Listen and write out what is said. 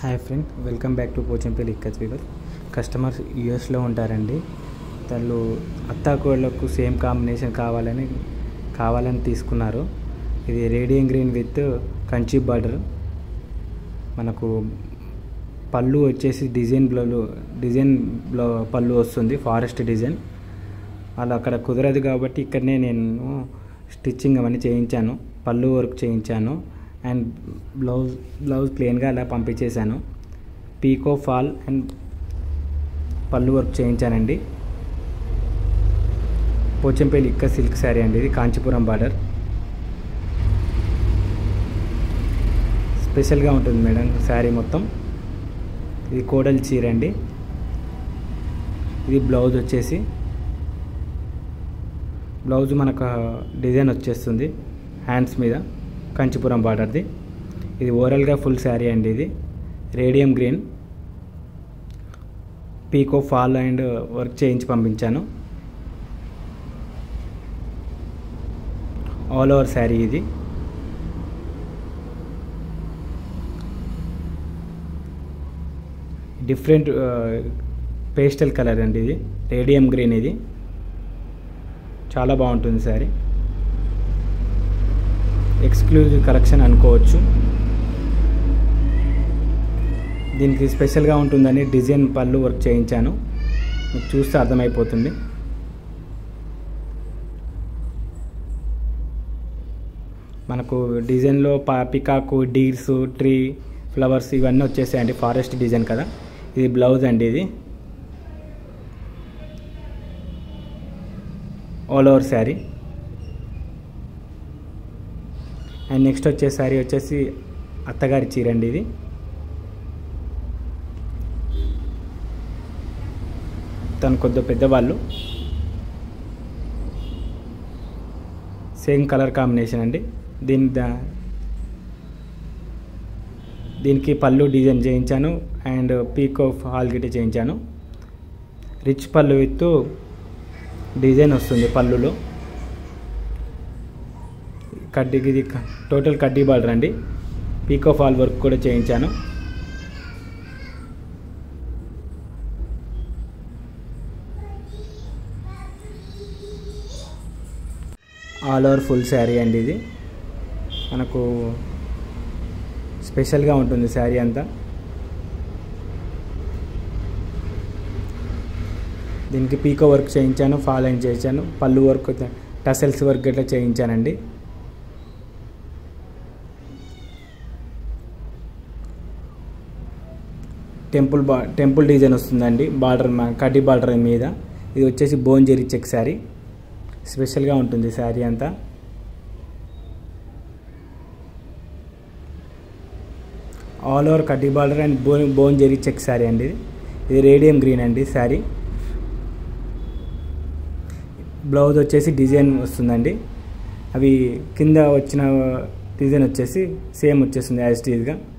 hi friend welcome back to Pochampally ikat weaver customers యూఎస్లో ఉంటారండి వాళ్ళు అత్తాకోళ్ళకు సేమ్ కాంబినేషన్ కావాలని కావాలని తీసుకున్నారు ఇది radium green with Kanchi border మనకు పళ్ళు వచ్చేసి డిజైన్ బ్లౌ డిజైన్ బ్లౌ పళ్ళు వస్తుంది ఫారెస్ట్ డిజైన్ అలా అక్కడ కుదరదు కాబట్టి ఇక్కడనే నేను స్టిచ్చింగ్ అవన్నీ చేయించాను పళ్ళు వర్క్ చేయించాను అండ్ బ్లౌజ్ బ్లౌజ్ ప్లెయిన్గా అలా పంపించేశాను పీకో ఫాల్ అండ్ పళ్ళు వర్క్ చేయించానండి పోచంపల్లి ఇక్క సిల్క్ శారీ అండి ఇది కాంచీపురం బార్డర్ స్పెషల్గా ఉంటుంది మేడం శారీ మొత్తం ఇది కోడల్ చీర అండి ఇది బ్లౌజ్ వచ్చేసి బ్లౌజ్ మనకు డిజైన్ వచ్చేస్తుంది హ్యాండ్స్ మీద కంచిపురం బార్డర్ది ఇది ఓవరాల్గా ఫుల్ శారీ అండి ఇది radium green pico fall and work చేయించి పంపించాను ఆల్ ఓవర్ శారీ ఇది డిఫరెంట్ పేస్టల్ కలర్ అండి ఇది రేడియం గ్రీన్ ఇది చాలా బాగుంటుంది శారీ ఎక్స్క్లూజివ్ కలెక్షన్ అనుకోవచ్చు దీనికి స్పెషల్గా ఉంటుందని డిజైన్ పళ్ళు వర్క్ చేయించాను మీకు చూస్తే అర్థమైపోతుంది మనకు డిజైన్లో పా పికాకు డీర్స్ ట్రీ ఫ్లవర్స్ ఇవన్నీ వచ్చేసాయండి ఫారెస్ట్ డిజైన్ కదా ఇది బ్లౌజ్ అండి ఇది all over sari and next వచ్చే శారీ వచ్చేసి అత్తగారి చీర అండి ఇది తను కొద్దిగా పెద్దవాళ్ళు సేమ్ కలర్ కాంబినేషన్ అండి దీని దా దీనికి పళ్ళు డిజైన్ చేయించాను అండ్ పీక్ ఆఫ్ హాల్ గిట్ చేయించాను రిచ్ పళ్ళు విత్ డిజైన్ వస్తుంది పళ్ళులో కడ్డీకి ఇది టోటల్ కడ్డీ బార్డర్ అండి పీక్ ఆఫ్ ఆల్ వర్క్ కూడా చేయించాను ఆల్ ఓవర్ ఫుల్ శారీ అండి ఇది మనకు స్పెషల్గా ఉంటుంది శారీ అంతా దీనికి పీకో వర్క్ చేయించాను ఫాలోయింగ్ చేయించాను పళ్ళు వర్క్ టసల్స్ వర్క్ ఇట్లా చేయించానండి టెంపుల్ బా టెంపుల్ డిజైన్ వస్తుందండి బార్డర్ కడ్డీ బార్డర్ మీద ఇది వచ్చేసి బోంజెరీ చెక్ శారీ స్పెషల్గా ఉంటుంది శారీ అంతా ఆల్ ఓవర్ కడ్డీ బార్డర్ అండ్ బో బోన్ జెరీ చెక్ శారీ అండి ఇది రేడియం గ్రీన్ అండి శారీ బ్లౌజ్ వచ్చేసి డిజైన్ వస్తుందండి అవి కింద వచ్చిన డిజైన్ వచ్చేసి సేమ్ వచ్చేస్తుంది యాజ్ టీజ్గా